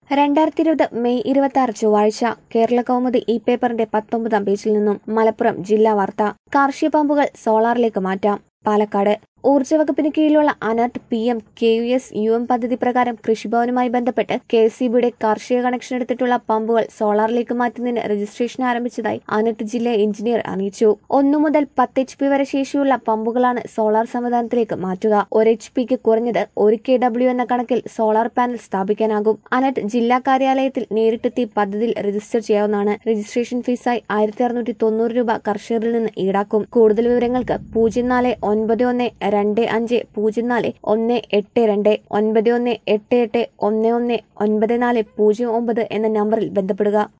രണ്ടായിരത്തി ഇരുപത് മെയ് ഇരുപത്തി ആറ് ചൊവ്വാഴ്ച കേരള കൗമുദി ഇ പേപ്പറിന്റെ പത്തൊമ്പതാം പേജിൽ നിന്നും മലപ്പുറം ജില്ലാ വാർത്ത കാർഷിക പമ്പുകൾ സോളാറിലേക്ക് മാറ്റാം പാലക്കാട് ഊർജ്ജ വകുപ്പിന് കീഴിലുള്ള ANERT P M K U S U M പദ്ധതി പ്രകാരം കൃഷിഭവനുമായി ബന്ധപ്പെട്ട് കെ സി ബിയുടെ കാർഷിക കണക്ഷൻ എടുത്തിട്ടുള്ള പമ്പുകൾ സോളാറിലേക്ക് മാറ്റുന്നതിന് രജിസ്ട്രേഷൻ ആരംഭിച്ചതായി അനർട്ട് ജില്ലാ എഞ്ചിനീയർ അറിയിച്ചു ഒന്നു മുതൽ പത്ത് എച്ച് പി വരെ ശേഷിയുള്ള പമ്പുകളാണ് സോളാർ സംവിധാനത്തിലേക്ക് മാറ്റുക ഒരു എച്ച് പിക്ക് കുറഞ്ഞത് ഒരു കെ ഡബ്ല്യു എന്ന കണക്കിൽ സോളാർ പാനൽ സ്ഥാപിക്കാനാകും അനർട്ട് ജില്ലാ കാര്യാലയത്തിൽ നേരിട്ടെത്തി പദ്ധതിയിൽ രജിസ്റ്റർ ചെയ്യാവുന്നതാണ് രജിസ്ട്രേഷൻ ഫീസായി ആയിരത്തി അറുന്നൂറ്റി തൊണ്ണൂറ് രൂപ കർഷകരിൽ നിന്ന് ഈടാക്കും കൂടുതൽ വിവരങ്ങൾക്ക് പൂജ്യം നാല് ഒൻപത് ഒന്ന് രണ്ട് അഞ്ച് പൂജ്യം നാല് ഒന്ന് എട്ട് രണ്ട് ഒൻപത് ഒന്ന് എട്ട് എട്ട് ഒന്ന് ഒന്ന് ഒൻപത് നാല് പൂജ്യം ഒമ്പത് എന്ന നമ്പറിൽ ബന്ധപ്പെടുക